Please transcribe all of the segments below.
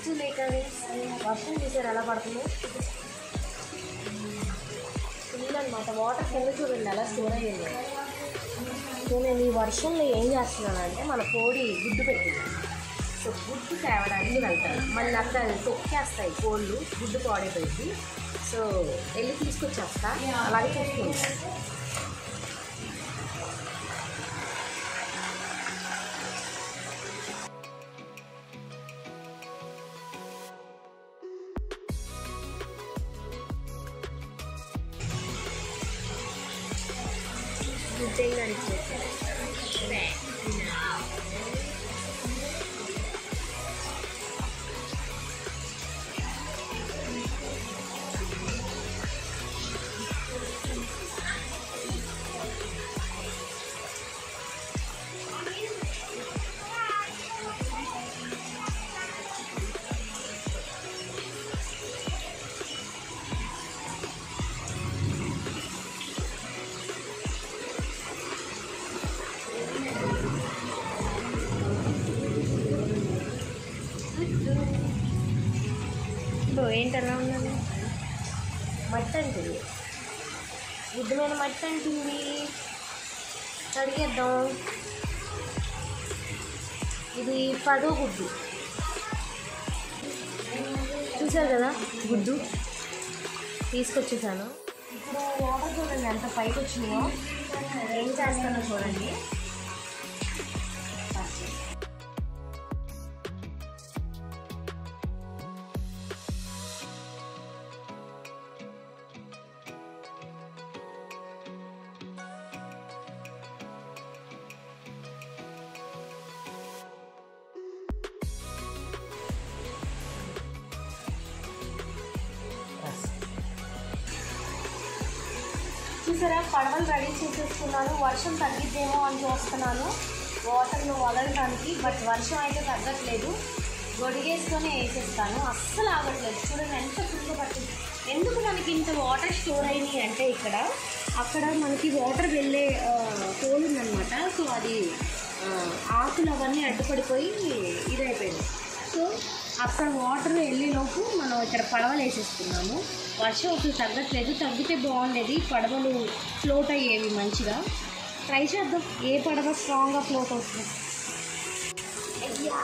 Two లేకది వర్షం చూసారు ఎలా పడుతుందో ఫుల్ అనమాట వాటర్ కింద చూడండి ఎలా స్టోర్ అయ్యింది సో నేను ఈ వర్షంలో ఏం చేస్తున్నానంటే మన కోడి గుడ్డు పెట్టింది సో గుడ్డు తేవడానికి వెళ్తాను మళ్ళీ అక్కడ తొక్కేస్తాయి కోళ్ళు గుడ్డు పాడైపోయింది సో వెళ్ళి తీసుకొచ్చేస్తా అలాగే చూసుకుంటాను గుడ్డేగా ఇప్పుడు ఏంటలా ఉన్నది మట్టి అంటుంది గుడ్డు మీద మట్టి అంటుంది కడిగేద్దాం ఇది పదో గుడ్డు చూసారు కదా గుడ్డు తీసుకొచ్చేసాను ఇప్పుడు వాటర్ చూడండి ఎంత పైకి వచ్చినాయో ఏం చేస్తానో చూడండి చూసారా పడవలు రెడీ చేసేసుకున్నాను వర్షం తగ్గిద్దేమో అని చూస్తున్నాను వాటర్లో వదలడానికి బట్ వర్షం అయితే తగ్గట్లేదు గొడిగేసుకొని వేసేస్తాను అస్సలు ఆగట్లేదు చూడండి ఎంత ఫుల్గా పట్టింది ఎందుకు మనకి ఇంత వాటర్ స్టోర్ అయినాయి అంటే ఇక్కడ అక్కడ మనకి వాటర్ వెళ్ళే హోల్ ఉందన్నమాట సో అది ఆ, ఆకులు అవన్నీ అడ్డుపడిపోయి ఇదైపోయింది సో అక్కడ వాటర్ వెళ్ళేలోపు మనం ఇక్కడ పడవలు వేసేసుకున్నాము వర్షం అసలు తగ్గట్లేదు తగ్గితే బాగుండేది పడవలు ఫ్లోట్ అయ్యేవి మంచిగా ట్రై చేద్దాం ఏ పడవ స్ట్రాంగ్గా ఫ్లోట్ అవుతుంది అయ్యా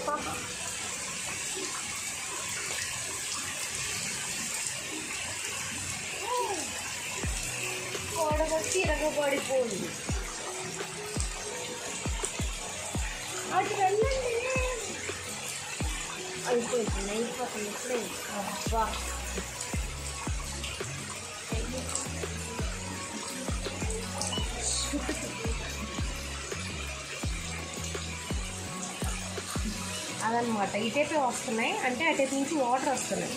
పడవ తిరగబడిపోయింది అటు వెళ్ళండి అయిపోతుంది అయిపోతుంది ఇప్పుడే అబ్బా అదనమాట ఇటైపే వస్తున్నాయి అంటే అటైపు నుంచి వాటర్ వస్తున్నాయి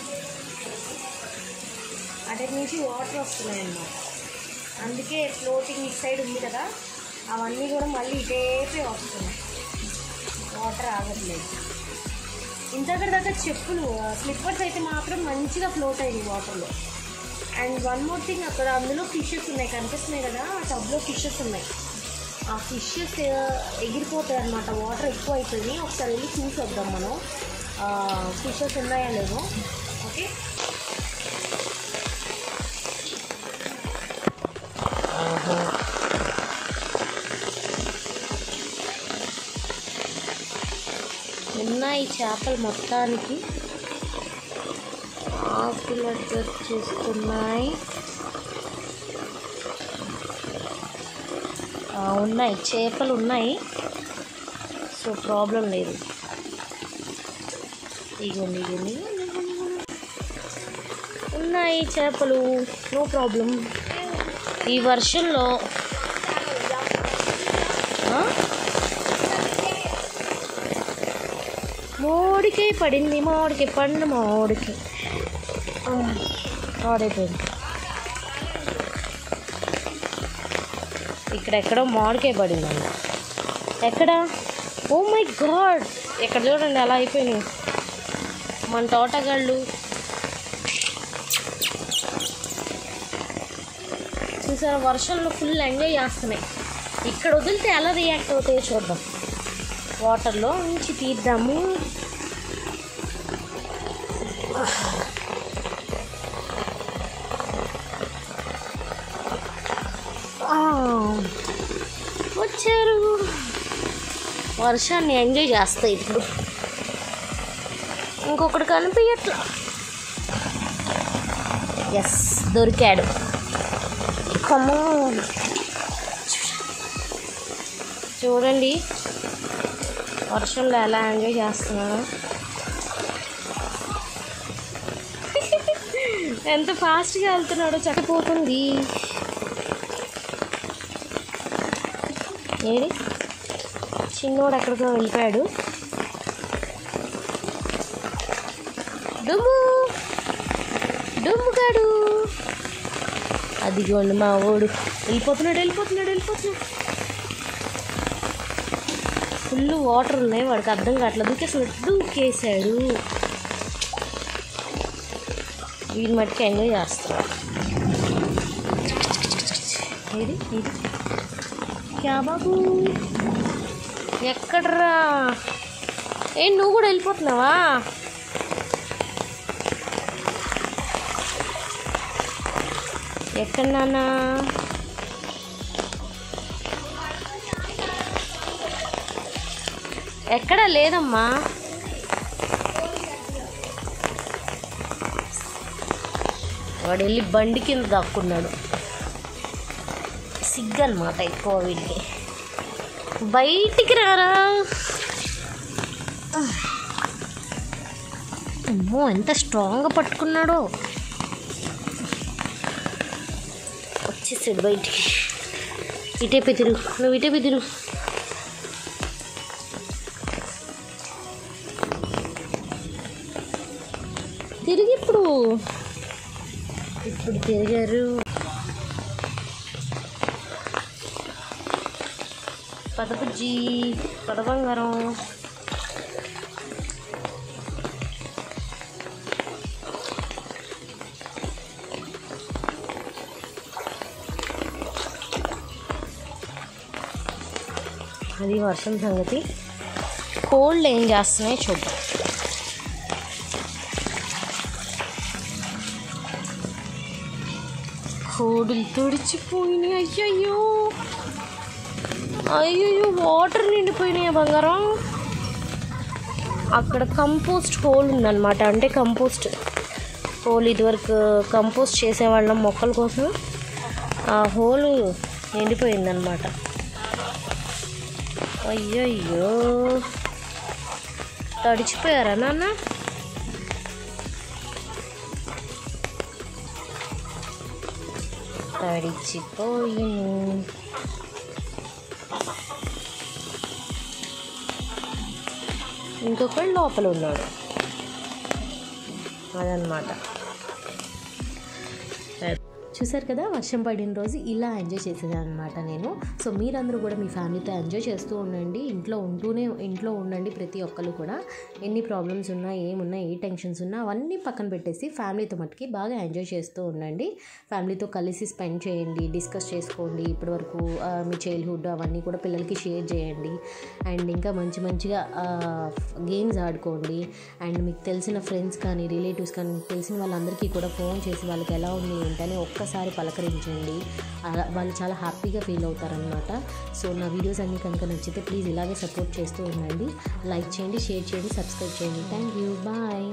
అటైపు నుంచి వాటర్ వస్తున్నాయి అన్నమాట అందుకే ఫ్లోటింగ్ ఇటు సైడ్ ఉంది కదా అవన్నీ కూడా మళ్ళీ ఇటేపే వస్తున్నాయి వాటర్ ఆగట్లేదు ఇంతకడ దాకా చెప్పులు స్లిప్పర్స్ అయితే మాత్రం మంచిగా ఫ్లోట్ అయ్యింది వాటర్లో అండ్ వన్ మోర్ థింగ్ అక్కడ అందులో ఫిషెస్ ఉన్నాయి కనిపిస్తున్నాయి కదా ఆ టబ్లో ఫిషెస్ ఉన్నాయి ఆ ఫిషెస్ ఎగిరిపోతాయి అనమాట వాటర్ ఎక్కువ అయిపోయింది ఒకసారి వెళ్ళి చూసి వద్దాం మనం ఫిషెస్ ఉన్నాయా లేవో ఓకే ఉన్నాయి చేపలు మొత్తానికి ఆకులు వచ్చేస్తున్నాయి ఆ, ఉన్నాయి చేపలు ఉన్నాయి సో ప్రాబ్లం లేదు ఇగోండి ఇగోండి ఇగోండి, ఇగోండి, ఇగోండి. ఉన్నాయి చేపలు నో ప్రాబ్లం ఈ వర్షంలో ఆ? మోడికాయ పడింది మామిడికాయ పండు మామిడికాయ ఆ, పాడైపోయింది ఇక్కడ ఎక్కడో మామిడికాయ పడింది అన్న ఎక్కడ ఓ మై గాడ్ ఇక్కడ చూడండి ఎలా అయిపోయినాయి మన తోటగాళ్ళు చూసారా వర్షంలో ఫుల్ ఎంజాయ్ చేస్తున్నాయి ఇక్కడ వదిలితే ఎలా రియాక్ట్ అవుతాయో చూద్దాం వాటర్లో నుంచి తీద్దాము ఆ, వచ్చారు వర్షాన్ని ఎంజాయ్ చేస్తా ఇప్పుడు ఇంకొకటి కనిపించట్లా ఎస్ దొరికాడు కమ్మో చూడండి వర్షంలో ఎలా ఎంజాయ్ చేస్తున్నాను ఎంత ఫాస్ట్గా వెళ్తున్నాడో చచ్చిపోతుంది ఏడి చిన్నోడు ఎక్కడికో వెళ్ళిపోయాడు డుమ్ము డుమ్ముగాడు అదిగోండి మా ఓడు వెళ్ళిపోతున్నాడు వెళ్ళిపోతున్నాడు వెళ్ళిపోతున్నాడు ఫుల్ వాటర్ ఉన్నాయి వాడికి అర్థం కావట్లేదు దూకేసాడు దూకేసాడు వీడి మట్టుకు ఎంజాయ్ చేస్తున్నాడు ఏది ఇది క్యా బాబు ఎక్కడ్రా ఏ నువ్వు కూడా వెళ్ళిపోతున్నావా ఎక్కడ నాన్న ఎక్కడ లేదమ్మా వాడు వెళ్ళి బండి కింద దాక్కున్నాడు సిగ్గు అనమాట ఎక్కువ వీడికి బయటికి రారా అమ్మో ఎంత స్ట్రాంగ్గా పట్టుకున్నాడో వచ్చేసాడు బయటికి ఇటే పెదిరు నువ్వు ఇటే పెదిరు తిరిగి ఇప్పుడు ఇప్పుడు తిరిగారు పదబుజ్జి పదబంగారం అది వర్షం సంగతి కోల్డ్ ఏం చేస్తున్నాయి చూద్దాం కోడులు తుడిచిపోయినాయి అయ్యయ్యో అయ్యయ్యో వాటర్ నిండిపోయినాయి బంగారం అక్కడ కంపోస్ట్ హోల్ ఉందన్నమాట అంటే కంపోస్ట్ హోల్ ఇదివరకు కంపోస్ట్ చేసేవాళ్ళం మొక్కల కోసం ఆ హోల్ నిండిపోయిందన్నమాట అయ్యయ్యో తడిచిపోయారా నాన్న తడిచిపోయిను ఇంకొకడు లోపల ఉన్నాడు అదనమాట చూసారు కదా వర్షం పడిన రోజు ఇలా ఎంజాయ్ చేసేదాన్ని అనమాట నేను సో మీరందరూ కూడా మీ ఫ్యామిలీతో ఎంజాయ్ చేస్తూ ఉండండి ఇంట్లో ఉంటూనే ఇంట్లో ఉండండి ప్రతి ఒక్కరు కూడా ఎన్ని ప్రాబ్లమ్స్ ఉన్నా ఏమున్నా ఏ టెన్షన్స్ ఉన్నా అవన్నీ పక్కన పెట్టేసి ఫ్యామిలీతో మట్టుకి బాగా ఎంజాయ్ చేస్తూ ఉండండి ఫ్యామిలీతో కలిసి స్పెండ్ చేయండి డిస్కస్ చేసుకోండి ఇప్పటివరకు ఆ, మీ చైల్డ్హుడ్ అవన్నీ కూడా పిల్లలకి షేర్ చేయండి అండ్ ఇంకా మంచి మంచిగా గేమ్స్ ఆడుకోండి అండ్ మీకు తెలిసిన ఫ్రెండ్స్ కానీ రిలేటివ్స్ కానీ మీకు తెలిసిన వాళ్ళందరికీ కూడా ఫోన్ చేసి వాళ్ళకి ఎలా ఉంది ఏంటని ఒక్కసారి పలకరించండి అలా వాళ్ళు చాలా హ్యాపీగా ఫీల్ అవుతారనమాట సో నా వీడియోస్ అన్నీ కనుక నచ్చితే ప్లీజ్ ఇలాగే సపోర్ట్ చేస్తూ ఉండండి లైక్ చేయండి షేర్ చేయండి సబ్స్క్రైబ్ చేయండి థ్యాంక్ యూ బాయ్